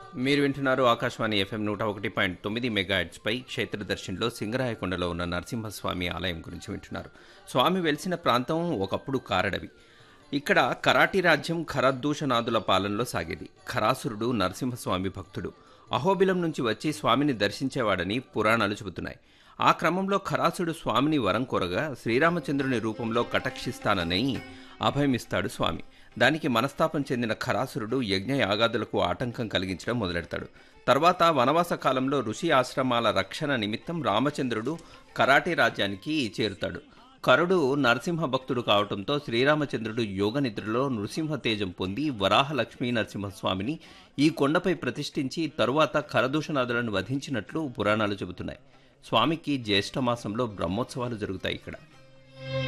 మీరు వింటున్నారు ఆకాశవాణి ఎఫ్ఎం నూట ఒకటి పాయింట్ తొమ్మిది మెగాహెడ్స్పై క్షేత్రదర్శన్లో సింగరాయకొండలో ఉన్న నరసింహస్వామి ఆలయం గురించి వింటున్నారు స్వామి వెలిసిన ప్రాంతం ఒకప్పుడు కారడవి ఇక్కడ కరాటి రాజ్యం ఖరదూషనాదుల పాలనలో సాగేది ఖరాసురుడు నరసింహస్వామి భక్తుడు అహోబిలం నుంచి వచ్చి స్వామిని దర్శించేవాడని పురాణాలు చెబుతున్నాయి ఆ క్రమంలో ఖరాసుడు స్వామిని వరం కోరగా శ్రీరామచంద్రుని రూపంలో కటక్షిస్తానని అభయమిస్తాడు స్వామి దానికి మనస్తాపం చెందిన ఖరాసురుడు యజ్ఞ యాగాదులకు ఆటంకం కలిగించడం మొదలెడతాడు తర్వాత వనవాస కాలంలో ఋషి ఆశ్రమాల రక్షణ నిమిత్తం రామచంద్రుడు కరాటే రాజ్యానికి చేరుతాడు కరుడు నరసింహ భక్తుడు కావటంతో శ్రీరామచంద్రుడు యోగ నిద్రలో నృసింహ తేజం పొంది వరాహ లక్ష్మీ నరసింహస్వామిని ఈ కొండపై ప్రతిష్ఠించి తరువాత కరదూషణాదులను వధించినట్లు పురాణాలు చెబుతున్నాయి స్వామికి జ్యేష్ఠమాసంలో బ్రహ్మోత్సవాలు జరుగుతాయి ఇక్కడ